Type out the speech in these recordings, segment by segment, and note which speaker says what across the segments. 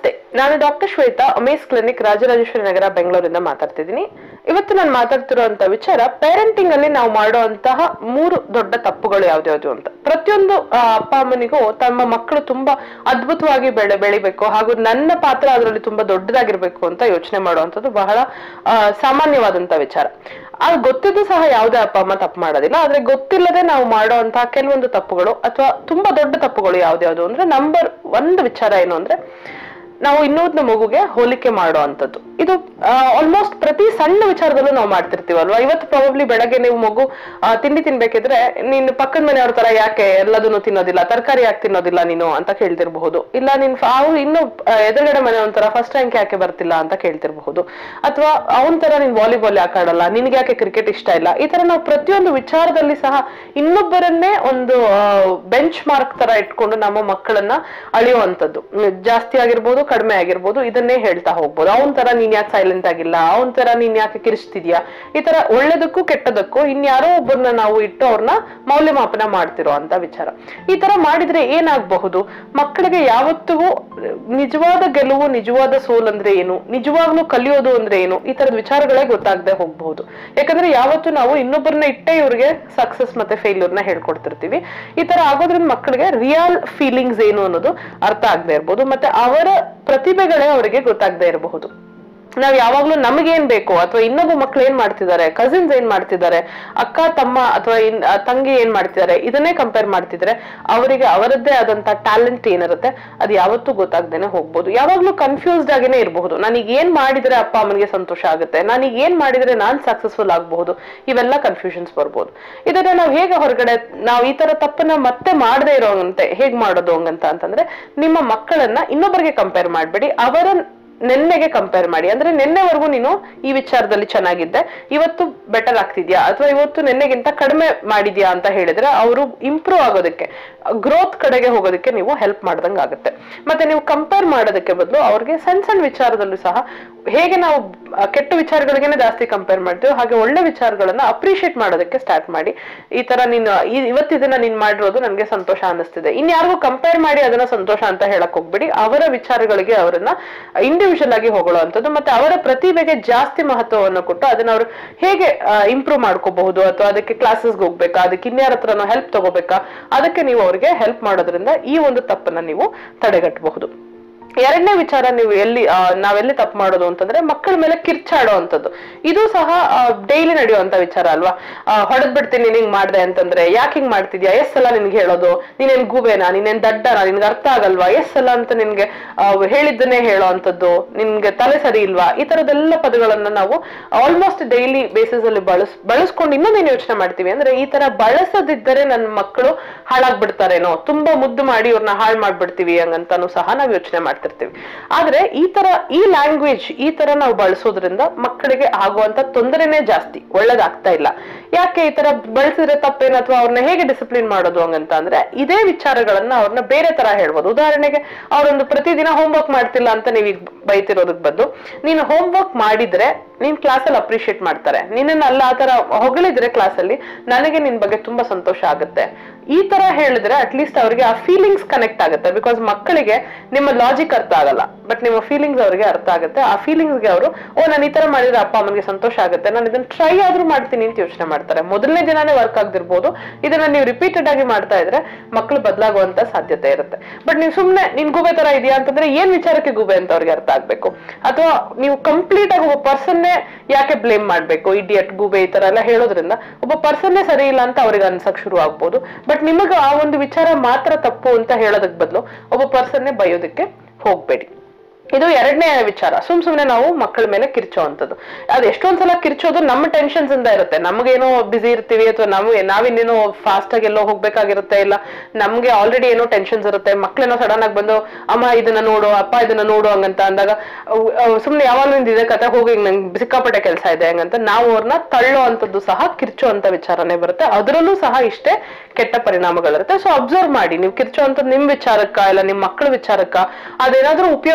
Speaker 1: ನಮಸ್ತೆ ನಾನು ಡಾಕ್ಟರ್ ಶ್ವೇತಾ ಅಮೇಸ್ ಕ್ಲಿನಿಕ್ ರಾಜರಾಜೇಶ್ವರಿ ನಗರ ಬೆಂಗಳೂರಿಂದ ಮಾತಾಡ್ತಿದ್ದೀನಿ ಇವತ್ತು ನಾನು ಮಾತಾಡ್ತಿರುವಂತ ವಿಚಾರ ಪೇರೆಂಟಿಂಗ್ ಅಲ್ಲಿ ನಾವು ಮಾಡುವಂತಹ ಮೂರು ದೊಡ್ಡ ತಪ್ಪುಗಳು ಯಾವ್ದ್ಯಾವ್ದು ಅಂತ ಪ್ರತಿಯೊಂದು ಆ, ಅಪ್ಪ ಅಮ್ಮನಿಗೂ ತಮ್ಮ ಮಕ್ಕಳು ತುಂಬಾ ಅದ್ಭುತವಾಗಿ ಬೆಳೆ ಬೆಳಿಬೇಕು ಹಾಗೂ ನನ್ನ ಪಾತ್ರ ಅದರಲ್ಲಿ ತುಂಬಾ ದೊಡ್ಡದಾಗಿರ್ಬೇಕು ಅಂತ ಯೋಚನೆ ಮಾಡುವಂಥದ್ದು ಬಹಳ ಆ, ಸಾಮಾನ್ಯವಾದಂತ ವಿಚಾರ ಅದು ಗೊತ್ತಿದ್ದು ಸಹ ಯಾವುದೇ ಅಪ್ಪ ಅಮ್ಮ ತಪ್ಪು ಮಾಡೋದಿಲ್ಲ ಆದ್ರೆ ಗೊತ್ತಿಲ್ಲದೆ ನಾವು ಮಾಡುವಂತಹ ಕೆಲವೊಂದು ತಪ್ಪುಗಳು ಅಥವಾ ತುಂಬಾ ದೊಡ್ಡ ತಪ್ಪುಗಳು ಯಾವ್ದ್ಯಾವ್ದು ಅಂದ್ರೆ ನಂಬರ್ ಒಂದು ವಿಚಾರ ಏನು ಅಂದ್ರೆ ನಾವು ಇನ್ನೊಂದು ಮಗುಗೆ ಹೋಲಿಕೆ ಮಾಡೋ ಅಂಥದ್ದು ಇದು ಆಲ್ಮೋಸ್ಟ್ ಪ್ರತಿ ಸಣ್ಣ ವಿಚಾರದಲ್ಲೂ ನಾವು ಮಾಡ್ತಿರ್ತೀವಲ್ವಾ ಇವತ್ತು ಪ್ರಾಬಬ್ಲಿ ಬೆಳಗ್ಗೆ ನೀವು ಮಗು ಆ, ತಿಂಡಿ ತಿನ್ಬೇಕಿದ್ರೆ ನೀನು ಪಕ್ಕದ ಮನೆಯವ್ರ ತರ ಯಾಕೆ ಎಲ್ಲದನ್ನು ತಿನ್ನೋದಿಲ್ಲ ತರಕಾರಿ ಯಾಕೆ ತಿನ್ನೋದಿಲ್ಲ ನೀನು ಅಂತ ಕೇಳ್ತಿರ್ಬಹುದು ಇಲ್ಲ ನೀನ್ ಫ- ಅವ್ರು ಇನ್ನು ಆ, ಎದುರುಗಡೆ ಮನೆ ಒಂಥರ ಫಸ್ಟ್ ರ್ಯಾಂಕ್ ಯಾಕೆ ಬರ್ತಿಲ್ಲ ಅಂತ ಕೇಳ್ತಿರ್ಬಹುದು ಅಥವಾ ಅವನ ತರ ನೀನ್ ವಾಲಿಬಾಲ್ ಯಾಕೆ ಆಡಲ್ಲ ನಿನ್ಗೆ ಯಾಕೆ ಕ್ರಿಕೆಟ್ ಇಷ್ಟ ಇಲ್ಲ ಈ ತರ ನಾವು ಪ್ರತಿಯೊಂದು ವಿಚಾರದಲ್ಲಿ ಸಹ ಇನ್ನೊಬ್ಬರನ್ನೇ ಒಂದು ಬೆಂಚ್ ಮಾರ್ಕ್ ತರ ಇಟ್ಕೊಂಡು ನಮ್ಮ ಮಕ್ಕಳನ್ನ ಅಳಿಯುವಂಥದ್ದು ಹ್ಮ್, ಜಾಸ್ತಿ ಆಗಿರ್ಬೋದು ಕಡಿಮೆ ಆಗಿರ್ಬೋದು ಇದನ್ನೇ ಹೇಳ್ತಾ ಹೋಗ್ಬೋದು ಅವನ ತರ ನೀನ್ ಯಾಕೆ ಸೈಲೆಂಟ್ ಆಗಿಲ್ಲ ಅವನ ತರ ನೀನ್ ಯಾಕೆ ಕಿರಿಸ್ತಿದ್ಯಾ ಈ ತರ ಒಳ್ಳೇದಕ್ಕೂ ಕೆಟ್ಟದಕ್ಕೂ ಇನ್ಯಾರೋ ಒಬ್ಬರನ್ನ ನಾವು ಇಟ್ಟು ಅವ್ರನ್ನ ಮೌಲ್ಯಮಾಪನ ಮಾಡ್ತಿರೋ ಅಂತ ವಿಚಾರ ಈ ತರ ಮಾಡಿದ್ರೆ ಏನಾಗಬಹುದು ಮಕ್ಕಳಿಗೆ ಯಾವತ್ತಿಗೂ ನಿಜವಾದ ಗೆಲುವು ನಿಜವಾದ ಸೋಲ್ ಅಂದ್ರೆ ಏನು ನಿಜವಾಗ್ಲೂ ಕಲಿಯೋದು ಅಂದ್ರೆ ಏನು ಈ ತರದ ವಿಚಾರಗಳೇ ಗೊತ್ತಾಗದೆ ಹೋಗ್ಬಹುದು ಯಾಕಂದ್ರೆ ಯಾವತ್ತು ನಾವು ಇನ್ನೊಬ್ಬರನ್ನ ಇಟ್ಟೇ ಇವ್ರಿಗೆ ಸಕ್ಸಸ್ ಮತ್ತೆ ಫೇಲ್ಯೂರ್ ನ ಹೇಳ್ಕೊಡ್ತಿರ್ತೀವಿ ಈ ತರ ಆಗೋದ್ರಿಂದ ಮಕ್ಕಳಿಗೆ ರಿಯಲ್ ಫೀಲಿಂಗ್ಸ್ ಏನು ಅನ್ನೋದು ಅರ್ಥ ಆಗದೆ ಇರ್ಬೋದು ಮತ್ತೆ ಅವರ ಪ್ರತಿಭೆಗಳೇ ಅವರಿಗೆ ಗೊತ್ತಾಗದೆ ಇರಬಹುದು ನಾವ್ ಯಾವಾಗ್ಲೂ ನಮಗೇನ್ ಬೇಕು ಅಥವಾ ಇನ್ನೊಬ್ಬ ಮಕ್ಳು ಏನ್ ಮಾಡ್ತಿದ್ದಾರೆ ಕಸಿನ್ಸ್ ಏನ್ ಮಾಡ್ತಿದ್ದಾರೆ ಅಕ್ಕ ತಮ್ಮ ಅಥವಾ ಇನ್- ಆ, ತಂಗಿ ಏನ್ ಮಾಡ್ತಿದ್ದಾರೆ ಇದನ್ನೇ ಕಂಪೇರ್ ಮಾಡ್ತಿದ್ರೆ ಅವರಿಗೆ ಅವರದ್ದೇ ಆದಂತ ಟ್ಯಾಲೆಂಟ್ ಏನಿರುತ್ತೆ ಅದು ಯಾವತ್ತೂ ಗೊತ್ತಾಗ್ದೇನೆ ಹೋಗ್ಬೋದು ಯಾವಾಗ್ಲೂ ಕನ್ಫ್ಯೂಸ್ಡ್ ಆಗೇನೆ ಇರಬಹುದು ನಾನೀಗ ಏನ್ ಮಾಡಿದ್ರೆ ಅಪ್ಪ ಅಮ್ಮನಿಗೆ ಸಂತೋಷ ಆಗುತ್ತೆ ನಾನೀಗ ಏನ್ ಮಾಡಿದ್ರೆ ನಾನ್ ಸಕ್ಸಸ್ಫುಲ್ ಆಗಬಹುದು ಇವೆಲ್ಲ ಕನ್ಫ್ಯೂಷನ್ಸ್ ಬರ್ಬೋದು ಇದನ್ನ ನಾವು ಹೇಗೆ ಹೊರಗಡೆ ನಾವು ಈ ತರ ತಪ್ಪನ್ನ ಮತ್ತೆ ಮಾಡದೇ ಇರೋಂತೆ ಹೇಗ್ ಮಾಡೋದು ಹಂಗಂತ ಅಂತಂದ್ರೆ ನಿಮ್ಮ ಮಕ್ಕಳನ್ನ ಇನ್ನೊಬ್ಬರಿಗೆ ಕಂಪೇರ್ ಮಾಡ್ಬೇಡಿ ಅವರ ನೆನ್ನೆಗೆ ಕಂಪೇರ್ ಮಾಡಿ ಅಂದ್ರೆ ನಿನ್ನೆವರೆಗೂ ನೀನು ಈ ವಿಚಾರದಲ್ಲಿ ಚೆನ್ನಾಗಿದ್ದೆ ಇವತ್ತು ಬೆಟರ್ ಆಗ್ತಿದ್ಯಾ ಅಥವಾ ಇವತ್ತು ನಿನ್ನೆಗಿಂತ ಕಡಿಮೆ ಮಾಡಿದ್ಯಾ ಅಂತ ಹೇಳಿದ್ರೆ ಅವರು ಇಂಪ್ರೂವ್ ಆಗೋದಕ್ಕೆ ಗ್ರೋತ್ ಕಡೆಗೆ ಹೋಗೋದಕ್ಕೆ ನೀವು ಹೆಲ್ಪ್ ಮಾಡ್ದಂಗೆ ಆಗುತ್ತೆ ಮತ್ತೆ ನೀವು ಕಂಪೇರ್ ಮಾಡೋದಕ್ಕೆ ಬದಲು ಅವ್ರಿಗೆ ಸಣ್ಣ ಸಣ್ಣ ವಿಚಾರದಲ್ಲೂ ಸಹ ಹೇಗೆ ನಾವು ಆ, ಕೆಟ್ಟ ವಿಚಾರಗಳಿಗೆನೆ ಜಾಸ್ತಿ ಕಂಪೇರ್ ಮಾಡ್ತೀವಿ ಹಾಗೆ ಒಳ್ಳೆ ವಿಚಾರಗಳನ್ನ ಅಪ್ರಿಶಿಯೇಟ್ ಮಾಡೋದಕ್ಕೆ ಸ್ಟಾರ್ಟ್ ಮಾಡಿ ಈ ತರ ನೀನು ಈ- ಇವತ್ತು ಇದನ್ನ ನೀನ್ ಮಾಡಿರೋದು ನನಗೆ ಸಂತೋಷ ಅನ್ನಿಸ್ತಿದೆ ಇನ್ಯಾರಿಗೂ ಕಂಪೇರ್ ಮಾಡಿ ಅದನ್ನ ಸಂತೋಷ ಅಂತ ಹೇಳಕ್ ಹೋಗ್ಬೇಡಿ ಅವರ ವಿಚಾರಗಳಿಗೆ ಅವರನ್ನ ಇಂಡಿವಿಜುವಲ್ ಆಗಿ ಹೊಗಳುವಂಥದ್ದು ಮತ್ತೆ ಅವರ ಪ್ರತಿಭೆಗೆ ಜಾಸ್ತಿ ಮಹತ್ವವನ್ನು ಕೊಟ್ಟು ಅದನ್ನ ಅವರು ಹೇಗೆ ಇಂಪ್ರೂವ್ ಮಾಡ್ಕೋಬಹುದು ಅಥವಾ ಅದಕ್ಕೆ ಕ್ಲಾಸಸ್ಗೆ ಹೋಗ್ಬೇಕಾ ಅದಕ್ಕೆ ಇನ್ಯಾರ ಹತ್ರನೋ ಹೆಲ್ಪ್ ತಗೋಬೇಕಾ ಅದಕ್ಕೆ ನೀವು ಅವರಿಗೆ ಹೆಲ್ಪ್ ಮಾಡೋದ್ರಿಂದ ಈ ಒಂದು ತಪ್ಪನ್ನ ನೀವು ತಡೆಗಟ್ಟಬಹುದು ಎರಡನೇ ವಿಚಾರ ನೀವು ಎಲ್ಲಿ ಆ, ನಾವೆಲ್ಲಿ ತಪ್ಪು ಮಾಡೋದು ಅಂತಂದ್ರೆ ಮಕ್ಕಳ ಮೇಲೆ ಕಿರ್ಚಾಡೋ ಅಂತದ್ದು ಇದು ಸಹ ಡೈಲಿ ನಡೆಯುವಂತ ವಿಚಾರ ಅಲ್ವಾ ಹೊಡೆದ್ ಬಿಡ್ತೀನಿ ನೀನ್ ಹಿಂಗ್ ಮಾಡ್ದೆ ಅಂತಂದ್ರೆ ಯಾಕೆ ಹಿಂಗ್ ಮಾಡ್ತಿದ್ಯಾ ಎಸ್ ಸಲ ನಿನ್ಗೆ ಹೇಳೋದು ನೀನೇನ್ ಗೂಬೆನಾ ನೀನೇನ್ ದಡ್ಡನಾ ನಿನ್ಗೆ ಅರ್ಥ ಆಗಲ್ವಾ ಎಸ್ ಸಲ ಅಂತ ನಿನ್ಗೆ ಆ, ಹೇಳಿದ್ದನ್ನೇ ಹೇಳೋ ಅಂತದ್ದು ನಿನ್ಗೆ ತಲೆ ಸರಿ ಇಲ್ವಾ ಈ ತರದೆಲ್ಲ ಪದಗಳನ್ನ ನಾವು ಆಲ್ಮೋಸ್ಟ್ ಡೈಲಿ ಬೇಸಿಸ್ ಅಲ್ಲಿ ಬಳಸ್ ಬಳಸ್ಕೊಂಡು ಇನ್ನೊಂದೇನು ಯೋಚನೆ ಮಾಡ್ತೀವಿ ಅಂದ್ರೆ ಈ ತರ ಬಳಸದಿದ್ದರೆ ನನ್ನ ಮಕ್ಕಳು ಹಾಳಾಗ್ಬಿಡ್ತಾರೇನೋ ತುಂಬಾ ಮುದ್ದು ಮಾಡಿ ಇವ್ರನ್ನ ಹಾಳು ಮಾಡ್ಬಿಡ್ತೀವಿ ಹಂಗಂತಾನು ಸಹ ನಾವು ಯೋಚನೆ ಮಾಡ್ತಿರ್ತೀವಿ ಆದ್ರೆ ಈ ತರ ಈ ಲ್ಯಾಂಗ್ವೇಜ್ ಈ ತರ ನಾವು ಬಳಸೋದ್ರಿಂದ ಮಕ್ಕಳಿಗೆ ಆಗುವಂತ ತೊಂದರೆನೇ ಜಾಸ್ತಿ ಒಳ್ಳೇದಾಗ್ತಾ ಇಲ್ಲ ಯಾಕೆ ಈ ತರ ಬಳಸಿದ್ರೆ ತಪ್ಪೇನು ಅಥವಾ ಅವ್ರನ್ನ ಹೇಗೆ ಡಿಸಿಪ್ಲಿನ್ ಮಾಡೋದು ಹಂಗಂತ ಅಂದ್ರೆ ಇದೇ ವಿಚಾರಗಳನ್ನ ಅವ್ರನ್ನ ಬೇರೆ ತರ ಹೇಳ್ಬೋದು ಉದಾಹರಣೆಗೆ ಅವರೊಂದು ಪ್ರತಿದಿನ ಹೋಮ್ವರ್ಕ್ ಮಾಡ್ತಿಲ್ಲ ಅಂತ ನೀವು ಈಗ ಬೈತಿರೋದಕ್ ಬದಲು ನೀನು ಹೋಮ್ವರ್ಕ್ ಮಾಡಿದ್ರೆ ನೀನ್ ಕ್ಲಾಸಲ್ಲಿ ಅಪ್ರಿಶಿಯೇಟ್ ಮಾಡ್ತಾರೆ ನಿನ್ನನ್ನ ಅಲ್ಲ ಆ ತರ ಹೊಗಳಿದ್ರೆ ಕ್ಲಾಸಲ್ಲಿ ನನಗೆ ನಿನ್ ಬಗ್ಗೆ ತುಂಬಾ ಸಂತೋಷ ಆಗುತ್ತೆ ಈ ತರ ಹೇಳಿದ್ರೆ ಅಟ್ಲೀಸ್ಟ್ ಅವರಿಗೆ ಆ ಫೀಲಿಂಗ್ಸ್ ಕನೆಕ್ಟ್ ಆಗುತ್ತೆ ಬಿಕಾಸ್ ಮಕ್ಕಳಿಗೆ ನಿಮ್ಮ ಲಾಜಿಕ್ ಅರ್ಥ ಆಗಲ್ಲ ಬಟ್ ನಿಮ್ಮ ಫೀಲಿಂಗ್ಸ್ ಅವರಿಗೆ ಅರ್ಥ ಆಗುತ್ತೆ ಆ ಫೀಲಿಂಗ್ಸ್ಗೆ ಅವರು ಓ ನಾನು ಈ ತರ ಮಾಡಿದ್ರೆ ಅಪ್ಪ ಅಮ್ಮನಿಗೆ ಸಂತೋಷ ಆಗುತ್ತೆ ನಾನು ಇದನ್ನ ಟ್ರೈ ಆದ್ರೂ ಮಾಡ್ತೀನಿ ಅಂತ ಯೋಚನೆ ಮಾಡ್ತಾರೆ ಮೊದಲನೇ ದಿನಾನೇ ವರ್ಕ್ ಆಗದಿರ್ಬೋದು ಇದನ್ನ ನೀವು ರಿಪೀಟೆಡ್ ಆಗಿ ಮಾಡ್ತಾ ಇದ್ರೆ ಮಕ್ಕಳು ಬದಲಾಗುವಂತ ಸಾಧ್ಯತೆ ಇರುತ್ತೆ ಬಟ್ ನೀವು ಸುಮ್ನೆ ನಿನ್ ಗೂಬೆ ತರ ಇದೆಯಾ ಅಂತಂದ್ರೆ ಏನ್ ವಿಚಾರಕ್ಕೆ ಗೂಬೆ ಅಂತ ಅವ್ರಿಗೆ ಅರ್ಥ ಆಗ್ಬೇಕು ಅಥವಾ ನೀವು ಕಂಪ್ಲೀಟ್ ಆಗಿ ಒಬ್ಬ ಪರ್ಸನ್ನೇ ಯಾಕೆ ಬ್ಲೇಮ್ ಮಾಡ್ಬೇಕು ಇಡಿಯಟ್ ಗೂಬೆ ಈ ತರ ಎಲ್ಲ ಹೇಳೋದ್ರಿಂದ ಒಬ್ಬ ಪರ್ಸನ್ನೇ ಸರಿ ಇಲ್ಲ ಅಂತ ಅವ್ರಿಗೆ ಅನ್ಸಕ್ ಶುರು ಆಗ್ಬೋದು ಬಟ್ ನಿಮಗೆ ಆ ಒಂದು ವಿಚಾರ ಮಾತ್ರ ತಪ್ಪು ಅಂತ ಹೇಳೋದಕ್ ಬದಲು ಒಬ್ಬ ಪರ್ಸನ್ನೇ ಬೈಯೋದಕ್ಕೆ ಹೋಗ್ಬೇಡಿ ಇದು ಎರಡನೇ ವಿಚಾರ ಸುಮ್ ಸುಮ್ನೆ ನಾವು ಮಕ್ಕಳ ಮೇಲೆ ಕಿರ್ಚೋ ಅಂತದ್ದು ಅದು ಎಷ್ಟೊಂದ್ಸಲ ಕಿರ್ಚೋದು ನಮ್ಮ ಟೆನ್ಷನ್ಸ್ ಇಂದ ಇರುತ್ತೆ ನಮಗೇನೋ ಬಿಸಿ ಇರ್ತೀವಿ ಅಥವಾ ನಾವು ನಾವಿನ್ನೇನೋ ಫಾಸ್ಟ್ ಆಗಿ ಎಲ್ಲೋ ಹೋಗ್ಬೇಕಾಗಿರುತ್ತೆ ಇಲ್ಲ ನಮ್ಗೆ ಆಲ್ರೆಡಿ ಏನೋ ಟೆನ್ಷನ್ಸ್ ಇರುತ್ತೆ ಮಕ್ಳೇನೋ ಸಡನ್ ಆಗಿ ಬಂದು ಅಮ್ಮ ಇದನ್ನ ನೋಡು ಅಪ್ಪ ಇದನ್ನ ನೋಡು ಹಂಗಂತ ಅಂದಾಗ ಅವ್- ಅವ್ ಸುಮ್ನೆ ಯಾವಾಗ್ಲೂ ನಿಂದ್ ಇದೆ ಕತೆ ಹೋಗಿ ನಂಗೆ ಸಿಕ್ಕಾಪಟ್ಟೆ ಕೆಲಸ ಇದೆ ಹಂಗಂತ ನಾವು ಅವ್ರನ್ನ ತಳ್ಳೋ ಅಂತದ್ದು ಸಹ ಕಿರ್ಚೋ ಅಂತ ವಿಚಾರನೆ ಬರುತ್ತೆ ಅದರಲ್ಲೂ ಸಹ ಇಷ್ಟೇ ಕೆಟ್ಟ ಪರಿಣಾಮಗಳಿರುತ್ತೆ ಸೊ ಅಬ್ಸರ್ವ್ ಮಾಡಿ ನೀವು ಕಿರ್ಚೋ ಅಂತ ನಿಮ್ ವಿಚಾರಕ್ಕ ಇಲ್ಲ ನಿಮ್ ಮಕ್ಕಳ ವಿಚಾರಕ್ಕ ಅದೇನಾದ್ರೂ ಉಪಯೋಗ ಆಗ್ತಿದ್ಯಾ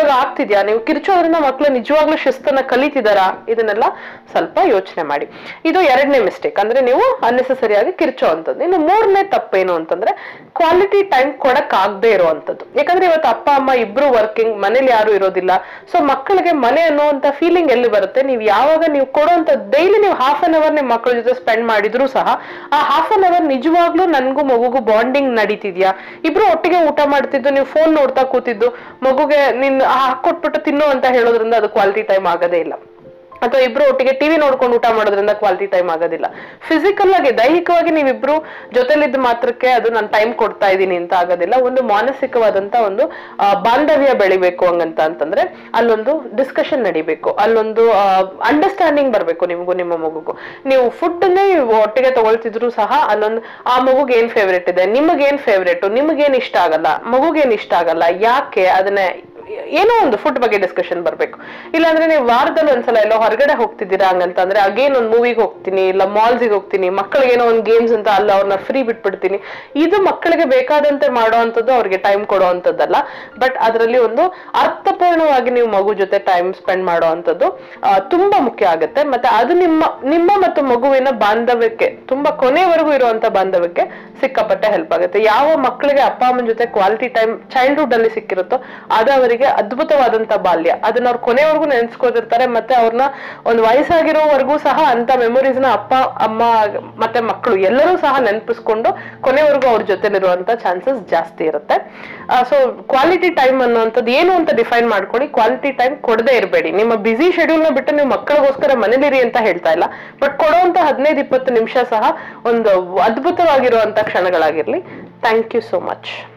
Speaker 1: ಆಗ್ತಿದ್ಯಾ ನೀವು ಕಿರ್ಚೋದ್ರಿಂದ ಮಕ್ಳು ನಿಜವಾಗ್ಲೂ ಶಿಸ್ತನ್ನ ಕಲಿತಿದಾರಾ ಇದನ್ನೆಲ್ಲ ಸ್ವಲ್ಪ ಯೋಚನೆ ಮಾಡಿ ಇದು ಎರಡನೇ ಮಿಸ್ಟೇಕ್ ಅಂದ್ರೆ ನೀವು ಅನ್ನೆಸೆಸರಿ ಆಗಿ ಕಿರ್ಚೋ ಅಂತದ್ದು ಇನ್ನು ಮೂರನೇ ತಪ್ಪೇನು ಅಂತಂದ್ರೆ ಕ್ವಾಲಿಟಿ ಟೈಮ್ ಕೊಡಕ್ ಆಗದೆ ಇರುವಂತದ್ದು ಯಾಕಂದ್ರೆ ಇವತ್ತು ಅಪ್ಪ ಅಮ್ಮ ಇಬ್ರು ವರ್ಕಿಂಗ್ ಮನೇಲಿ ಯಾರು ಇರೋದಿಲ್ಲ ಸೊ ಮಕ್ಕಳಿಗೆ ಮನೆ ಅನ್ನುವಂತ ಫೀಲಿಂಗ್ ಎಲ್ಲಿ ಬರುತ್ತೆ ನೀವು ಯಾವಾಗ ನೀವು ಕೊಡುವಂತ ಡೈಲಿ ನೀವು ಹಾಫ್ ಅನ್ ಅವರ್ ನಿಮ್ಮ ಮಕ್ಕಳ ಜೊತೆ ಸ್ಪೆಂಡ್ ಮಾಡಿದ್ರು ಸಹ ಆ ಹಾಫ್ ಅನ್ ಅವರ್ ನಿಜವಾಗ್ಲೂ ನನ್ಗೂ ಮಗುಗೂ ಬಾಂಡಿಂಗ್ ನಡೀತಿದ್ಯಾ ಇಬ್ರು ಒಟ್ಟಿಗೆ ಊಟ ಮಾಡ್ತಿದ್ದು ನೀವು ಫೋನ್ ನೋಡ್ತಾ ಕೂತಿದ್ದು ಮಗುಗೆ ನಿನ್ ಹಾಕೊಟ್ಬಿಟ್ಟು ತಿನ್ನು ಅಂತ ಹೇಳೋದ್ರಿಂದ ಅದು ಕ್ವಾಲಿಟಿ ಟೈಮ್ ಆಗೋದೇ ಇಲ್ಲ ಅಥವಾ ಇಬ್ರು ಒಟ್ಟಿಗೆ ಟಿವಿ ನೋಡ್ಕೊಂಡು ಊಟ ಮಾಡೋದ್ರಿಂದ ಕ್ವಾಲಿಟಿ ಟೈಮ್ ಆಗೋದಿಲ್ಲ ಫಿಸಿಕಲ್ ಆಗಿ ದೈಹಿಕವಾಗಿ ನೀವಿಬ್ರು ಜೊತೆಲಿದ್ದ ಮಾತ್ರಕ್ಕೆ ಅದು ನಾನು ಟೈಮ್ ಕೊಡ್ತಾ ಇದ್ದೀನಿ ಅಂತ ಆಗೋದಿಲ್ಲ ಒಂದು ಮಾನಸಿಕವಾದಂತ ಒಂದು ಆ, ಬಾಂಧವ್ಯ ಬೆಳಿಬೇಕು ಹಂಗಂತ ಅಂತಂದ್ರೆ ಅಲ್ಲೊಂದು ಡಿಸ್ಕಷನ್ ನಡಿಬೇಕು ಅಲ್ಲೊಂದು ಅಂಡರ್ಸ್ಟ್ಯಾಂಡಿಂಗ್ ಬರಬೇಕು ನಿಮಗೂ ನಿಮ್ಮ ಮಗುಗೂ ನೀವು ಫುಡ್ ಒಟ್ಟಿಗೆ ತಗೊಳ್ತಿದ್ರು ಸಹ ಅಲ್ಲೊಂದು ಆ ಮಗುಗೆ ಏನ್ ಫೇವ್ರೇಟ್ ಇದೆ ನಿಮಗೇನ್ ಫೇವ್ರೇಟ್ ನಿಮಗೇನ್ ಇಷ್ಟ ಆಗಲ್ಲ ಮಗುಗೇನ್ ಇಷ್ಟ ಆಗಲ್ಲ ಯಾಕೆ ಅದನ್ನ ಏನೋ ಒಂದು ಫುಡ್ ಬಗ್ಗೆ ಡಿಸ್ಕಷನ್ ಬರ್ಬೇಕು ಇಲ್ಲಾಂದ್ರೆ ನೀವು ವಾರದಲ್ಲಿ ಒಂದ್ಸಲ ಎಲ್ಲೋ ಹೊರಗಡೆ ಹೋಗ್ತಿದ್ದೀರಾ ಹಂಗಂತಂದ್ರೆ ಅಗೇನ್ ಒಂದು ಮೂವಿಗೆ ಹೋಗ್ತೀನಿ ಇಲ್ಲ ಮಾಲ್ಸಿಗೆ ಹೋಗ್ತೀನಿ ಮಕ್ಕಳಿಗೆ ಏನೋ ಒಂದು ಗೇಮ್ಸ್ ಅಂತ ಅಲ್ಲ ಅವ್ರನ್ನ ಫ್ರೀ ಬಿಟ್ಬಿಡ್ತೀನಿ ಇದು ಮಕ್ಕಳಿಗೆ ಬೇಕಾದಂತೆ ಮಾಡೋ ಅಂಥದ್ದು ಅವ್ರಿಗೆ ಟೈಮ್ ಕೊಡೋ ಅಂಥದ್ದಲ್ಲ ಬಟ್ ಅದರಲ್ಲಿ ಒಂದು ಅರ್ಥಪೂರ್ಣವಾಗಿ ನೀವು ಮಗು ಜೊತೆ ಟೈಮ್ ಸ್ಪೆಂಡ್ ಮಾಡೋ ಅಂಥದ್ದು ಆ, ತುಂಬಾ ಮುಖ್ಯ ಆಗುತ್ತೆ ಮತ್ತೆ ಅದು ನಿಮ್ಮ ನಿಮ್ಮ ಮತ್ತು ಮಗುವಿನ ಬಾಂಧವ್ಯಕ್ಕೆ ತುಂಬಾ ಕೊನೆವರೆಗೂ ಇರುವಂತ ಬಾಂಧವ್ಯಕ್ಕೆ ಸಿಕ್ಕಾಪಟ್ಟೆ ಹೆಲ್ಪ್ ಆಗುತ್ತೆ ಯಾವ ಮಕ್ಕಳಿಗೆ ಅಪ್ಪ ಅಮ್ಮನ ಜೊತೆ ಕ್ವಾಲಿಟಿ ಟೈಮ್ ಚೈಲ್ಡ್ಹುಡ್ ಅಲ್ಲಿ ಸಿಕ್ಕಿರುತ್ತೋ ಅದು ಅವರಿಗೆ ಅದ್ಭುತವಾದಂತ ಬಾಲ್ಯ ಅದನ್ನ ಅವ್ರು ಕೊನೆವರೆಗೂ ನೆನೆಸ್ಕೋದಿರ್ತಾರೆ ಮತ್ತೆ ಅವ್ರನ್ನ ಒಂದು ವಯಸ್ಸಾಗಿರೋವರೆಗೂ ಸಹ ಅಂತ ಮೆಮೊರೀಸ್ ನ ಅಪ್ಪ ಅಮ್ಮ ಮತ್ತೆ ಮಕ್ಕಳು ಎಲ್ಲರೂ ಸಹ ನೆನಪಿಸ್ಕೊಂಡು ಕೊನೆವರೆಗೂ ಅವ್ರ ಜೊತೆಲಿರುವಂತ ಚಾನ್ಸಸ್ ಜಾಸ್ತಿ ಇರುತ್ತೆ ಸೊ ಕ್ವಾಲಿಟಿ ಟೈಮ್ ಅನ್ನುವಂಥದ್ದು ಏನು ಅಂತ ಡಿಫೈನ್ ಮಾಡ್ಕೊಳ್ಳಿ ಕ್ವಾಲಿಟಿ ಟೈಮ್ ಕೊಡದೇ ಇರಬೇಡಿ ನಿಮ್ಮ ಬಿಸಿ ಶೆಡ್ಯೂಲ್ ನ ಬಿಟ್ಟು ನೀವು ಮಕ್ಕಳಿಗೋಸ್ಕರ ಮನೇಲಿರಿ ಅಂತ ಹೇಳ್ತಾ ಇಲ್ಲ ಬಟ್ ಕೊಡುವಂತ ಹದಿನೈದು ಇಪ್ಪತ್ತು ನಿಮಿಷ ಸಹ ಒಂದು ಅದ್ಭುತವಾಗಿರುವಂತ ಕ್ಷಣಗಳಾಗಿರ್ಲಿ ಥ್ಯಾಂಕ್ ಯು ಸೋ ಮಚ್